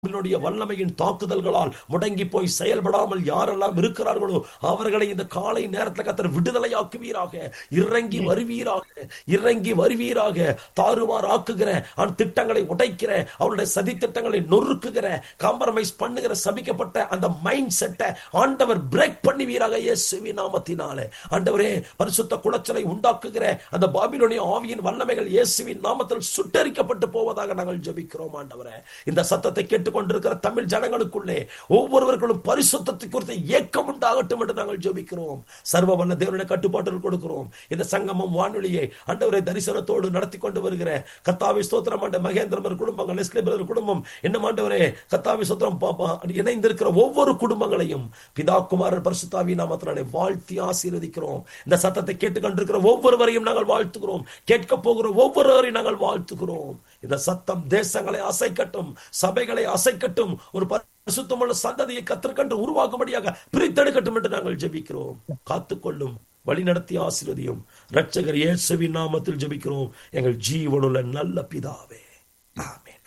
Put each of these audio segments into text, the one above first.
அவர்களுடைய வல்லமையின் தாக்குதல்களால் முடங்கி போய் செயல்படாமல் யாரெல்லாம் இருக்கிறார்களோ அவர்களை இந்த காலை நேரத்தில் கத்தர் விடுதலையாக்குவீராக இறங்கி வருவீராக இறங்கி வருவீராக தாறுமாறு ஆக்குகிற அவன் திட்டங்களை உடைக்கிற அவருடைய சதி திட்டங்களை நொறுக்குகிற காம்ப்ரமைஸ் பண்ணுகிற சபிக்கப்பட்ட அந்த மைண்ட் செட்டை ஆண்டவர் பிரேக் பண்ணுவீராக இயேசுவி நாமத்தினாலே ஆண்டவரே பரிசுத்த குளச்சலை உண்டாக்குகிற அந்த பாபிலோனிய ஆவியின் வல்லமைகள் இயேசுவின் நாமத்தில் சுட்டரிக்கப்பட்டு போவதாக நாங்கள் ஜெபிக்கிறோம் ஆண்டவரே இந்த சத்தத்தை கேட்டுக்கொண்டிருக்கிற தமிழ் ஜனங்களுக்குள்ளே ஒவ்வொருவர்களும் பரிசுத்தத்தை குறித்து ஏக்கம் உண்டாகட்டும் என்று நாங்கள் ஜெபிக்கிறோம் சர்வ வல்ல தேவனுடைய கட்டுப்பாட்டில் கொடுக்கிறோம் இந்த சங்கமம் வானொலியை ஆண்டவரை தரிசனத்தோடு நடத்தி கொண்டு வருகிற கத்தாவி ஸ்தோத்திரம் ஆண்ட மகேந்திரமர் குடும்பங்கள் நெஸ்லே பிரதர் குடும்பம் இன்னும் ஆண்டவரே கத்தாவி ஸ்தோத்திரம் பாப்பா இணைந்திருக்கிற ஒவ்வொரு குடும்பங்களையும் பிதா குமாரன் பரிசுத்தாவி நாமத்தினாலே வாழ்த்தி ஆசீர்வதிக்கிறோம் இந்த சத்தத்தை கேட்டுக்கொண்டிருக்கிற ஒவ்வொருவரையும் நாங்கள் வாழ்த்துகிறோம் கேட்க போகிற ஒவ்வொருவரையும் நாங்கள் வாழ்த்துகிறோம் இந்த சத்தம் தேசங்களை அசைக்கட்டும் சபைகளை அசைக்கட்டும் ஒரு பரிசுத்தமுள்ள சந்ததியை கத்திற்கன்று உருவாக்கும்படியாக பிரித்தெடுக்கட்டும் என்று நாங்கள் ஜெபிக்கிறோம் காத்துக்கொள்ளும் வழிநடத்தி ஆசீர்வதியும் ரட்சகர் இயேசுவின் நாமத்தில் ஜெபிக்கிறோம் எங்கள் ஜீவனுள்ள நல்ல பிதாவே ஆமென்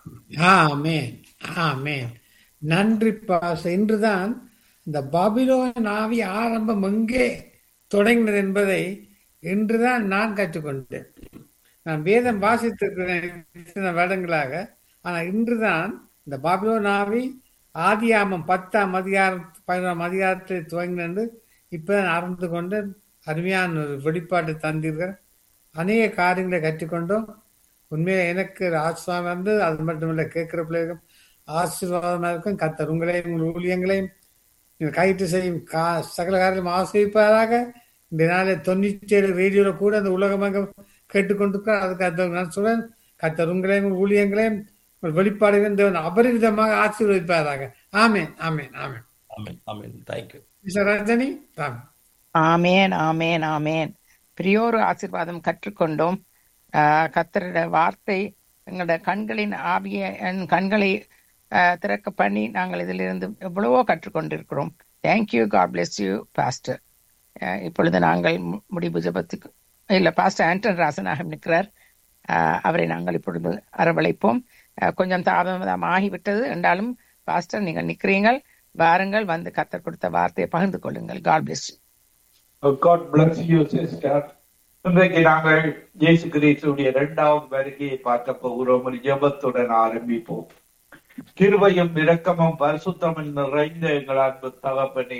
ஆமென் ஆமென் நன்றி பாச இன்றுதான் இந்த பாபிலோன் ஆவி ஆரம்பம் எங்கே தொடங்கினது என்பதை இன்றுதான் நான் கற்றுக்கொண்டேன் நான் வேதம் வாசித்திருக்கிறேன் இத்தனை வருடங்களாக ஆனால் இன்றுதான் இந்த பாபிலோன் ஆவி ஆதியாமம் பத்தாம் அதிகாரம் பதினோராம் அதிகாரத்தில் துவங்கினது இப்பதான் அறிந்து கொண்டு அருமையான ஒரு வெளிப்பாட்டை தந்தீர்கள் அநேக காரியங்களை கற்றுக்கொண்டோம் உண்மையில எனக்கு ஆசிர்வாதம் வந்து அது மட்டும் இல்லை கேட்கிற பிள்ளைகளுக்கும் ஆசீர்வாதமா இருக்கும் கத்தர் உங்களையும் உங்கள் ஊழியங்களையும் நீங்கள் கைட்டு செய்யும் கா சகல காரியம் ஆசிரிப்பாராக இந்த நாளில் தொண்ணூற்றி ஏழு ரேடியோல கூட அந்த உலகமாக கேட்டுக்கொண்டிருக்கிறார் அதுக்கு அந்த நான் சொல்றேன் கத்தர் உங்களையும் உங்கள் ஊழியங்களையும் உங்கள் வெளிப்பாடுகளையும் தேவன் அபரிவிதமாக ஆசீர்வதிப்பாராக ஆமேன் ஆமேன் ஆமேன் ஆமென் ஆமென் தேங்க்யூ மிஸ்டர் ரஜினி ஆமேன் ஆமேன் ஆமேன் ஆமேன் பிரியோரு ஆசீர்வாதம் கற்றுக்கொண்டோம் ஆஹ் கர்த்தருடைய வார்த்தை எங்களுடைய கண்களின் ஆவிய என் கண்களை ஆஹ் திறக்க பண்ணி நாங்கள் இதிலிருந்து எவ்வளவோ கற்றுக்கொண்டிருக்கிறோம் thank you God bless you pastor இப்பொழுது நாங்கள் மு- முடிவு ஜபத்துக்கு இல்ல பாஸ்டர் ஆண்டன் ராசனாக நிற்கிறார் ஆஹ் அவரை நாங்கள் இப்பொழுது அரவழைப்போம் ஆஹ் கொஞ்சம் தாமதம் ஆகிவிட்டது என்றாலும் பாஸ்டர் நீங்கள் நிற்கிறீங்கள் வாருங்கள் வந்து கத்தர் கொடுத்த வார்த்தையை பகிர்ந்து கொள்ளுங்கள் God bless you God bless you, sister. இன்றைக்கு நாங்கள் இயேசு கிறிஸ்துடைய இரண்டாவது வருகையை பார்க்க போகிறோம் ஒரு ஜெபத்துடன் ஆரம்பிப்போம் கிருபையும் இரக்கமும் பரிசுத்தமும் நிறைந்த எங்கள் அன்பு தகப்பனே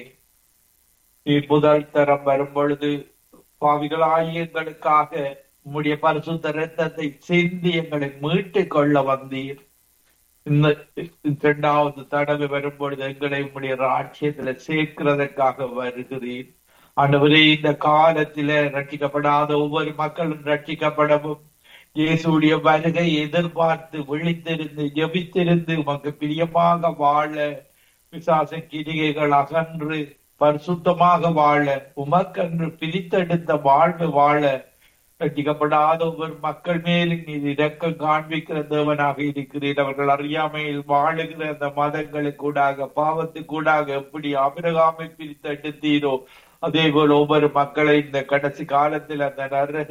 நீ முதல் தரம் வரும் பொழுது பாவிகளாகிய எங்களுக்காக உம்முடைய பரிசுத்த இரத்தத்தை சிந்தி எங்களை மீட்டுக் கொள்ள வந்தீர் இந்த இரண்டாவது தடவை வரும் பொழுது எங்களை உம்முடைய ராட்சியத்துல சேர்க்கிறதற்காக வருகிறீர் ஆண்டவரே இந்த காலத்தில ரட்சிக்கப்படாத ஒவ்வொரு மக்களும் ரட்சிக்கப்படவும் இயேசுடைய வருகை எதிர்பார்த்து விழித்திருந்து ஜெபித்திருந்து உமக்கு பிரியமாக வாழ பிசாச கிரிகைகள் அகன்று பரிசுத்தமாக வாழ உமக்கன்று பிரித்தெடுத்த வாழ்வு வாழ ரட்சிக்கப்படாத ஒவ்வொரு மக்கள் மேலும் நீ இரக்கம் காண்பிக்கிற தேவனாக இருக்கிறீர் அவர்கள் அறியாமையில் வாழுகிற அந்த மதங்களுக்கூடாக பாவத்துக்கூடாக எப்படி அபிரகாமை பிரித்தெடுத்தீரோ அதே போல ஒவ்வொரு மக்களை இந்த கடைசி காலத்தில் அந்த நரக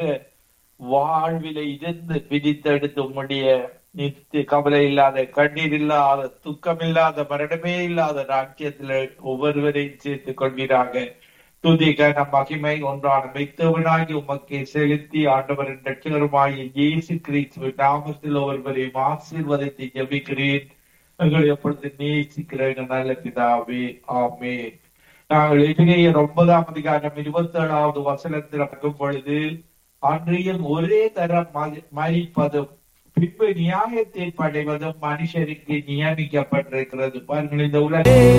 வாழ்வில இருந்து பிரித்தெடுத்து உம்முடைய நித்திய கவலை இல்லாத கண்ணீர் இல்லாத துக்கம் இல்லாத மரணமே இல்லாத ராஜ்யத்துல ஒவ்வொருவரையும் சேர்த்துக் கொள்கிறாங்க துதி கன மகிமை ஒன்றான மெய்த்தவனாகி உமக்கே செலுத்தி ஆண்டவரின் ரட்சகருமாகிய இயேசு கிறிஸ்துவ நாமத்தில் ஒருவரையும் ஆசீர்வதித்து ஜெபிக்கிறேன் எங்களை எப்பொழுது நேசிக்கிற எங்கள் நல்ல பிதாவே ஆமென் நாங்கள் எதிரேயர் ஒன்பதாம் அதிகாரம் இருபத்தி ஏழாவது வசனத்தில் பார்க்கும் பொழுது அன்றையும் ஒரே தரம் மதி- மறிப்பதும் பின்பு நியாயத்தை படைவதும் மனுஷருக்கு நியமிக்கப்பட்டிருக்கிறது பாருங்கள் இந்த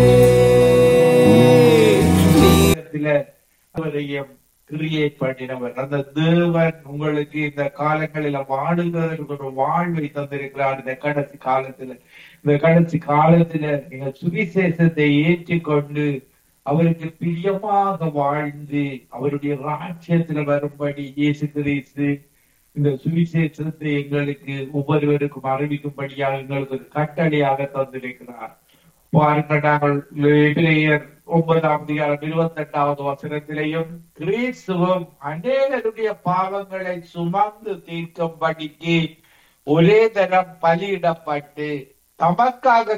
உலகத்தில அவரையும் கிரியேட் பண்ணினவர் அந்த தேவன் உங்களுக்கு இந்த காலங்களில வாழுகிறதற்கு ஒரு வாழ்வை தந்திருக்கிறார் இந்த கடைசி காலத்துல இந்த கடைசி காலத்துல நீங்க சுவிசேஷத்தை ஏற்றுக்கொண்டு அவருக்கு பிரியமாக வாழ்ந்து அவருடைய ராஜ்யத்துல வரும்படி இயேசு கிறிஸ்து இந்த சுவிசேஷத்தை எங்களுக்கு ஒவ்வொருவருக்கும் அறிவிக்கும்படியாக எங்களுக்கு ஒரு கட்டளையாக தந்திருக்கிறார் பாருங்கள் நாங்கள் எபிரேயர் ஒன்பதாம் அதிகாரம் இருபத்தி எட்டாவது வசனத்திலையும் கிறிஸ்துவும் அநேகருடைய பாவங்களை சுமந்து தீர்க்கும்படிக்கு ஒரே தரம் பலியிடப்பட்டு தமக்காக